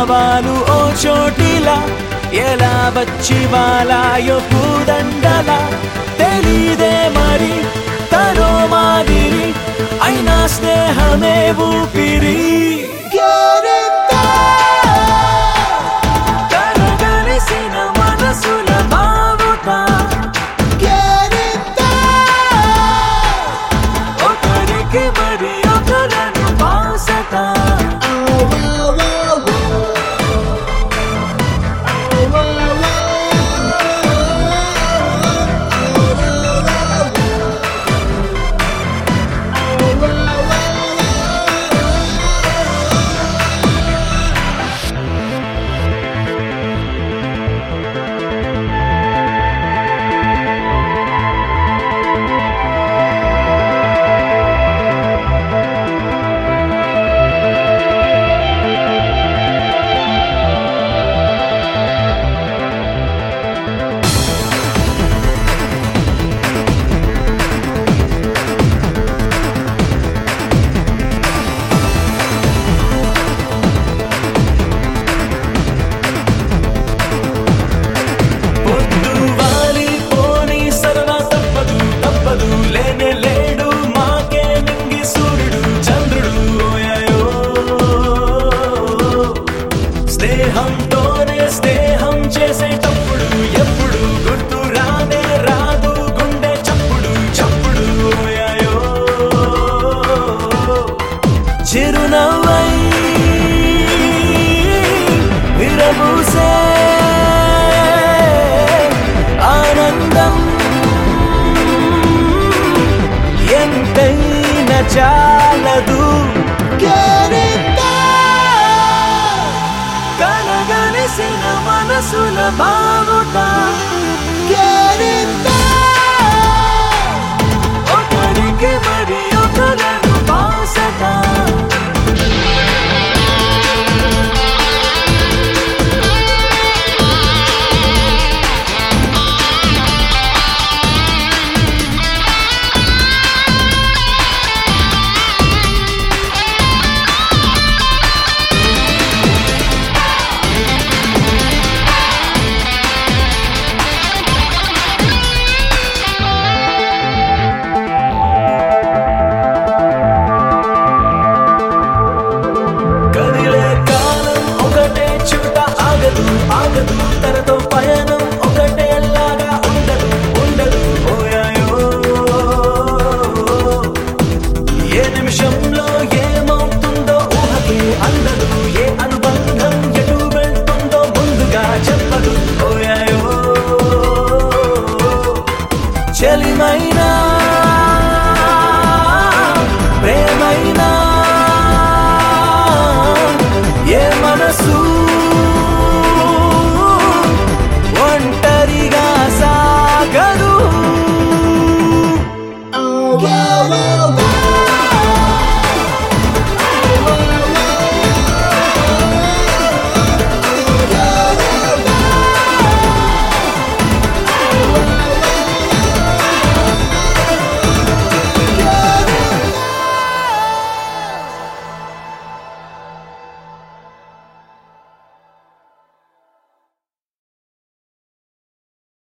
భావాలు ఓ చోటిలా ఎలా వచ్చి వాలాయో పూదండలా తెలీదే మరి తనో మాదిరి అయినా స్నేహమే ఊపిరి కరగలిసిన మనసుల బావుట ఒకరికి మరి ఒకరను బాసట పొద్దు వాలి పోని సరదా తప్పదు తప్పదు లేనే లేడు మాకే మింగి సూర్యుడు చంద్రుడు ఓయాయో స్నేహంతోనే స్నేహం చేసేటప్పుడు ఎప్పుడు గుర్తు రానే రాదు గుండె చప్పుడు చప్పుడు ఓయాయో చిరునవ్వై విరబూసే ఆనందం ఎంతైనా చాలదు కనగలిసిన మనసుల బాగుట ఒకరికి మరి ఒకరను బాసట కదిలే కాలం ఒకటే చోట ఆగదు ఆగదు తనతో పయనం ఒకటే లాగా ఉండదు ఉండదు ఓయాయో ఏ నిమిషంలో ఏమవుతుందో ఊహకి అందదు ఏ అనుబంధం ఎటు వెళ్తుందో ముందుగా చెప్పదు ఓయాయో చెలిమైనా ప్రేమైనా ఏ మనసు ఒంటరిగా సాగదు Oh, wow, wow.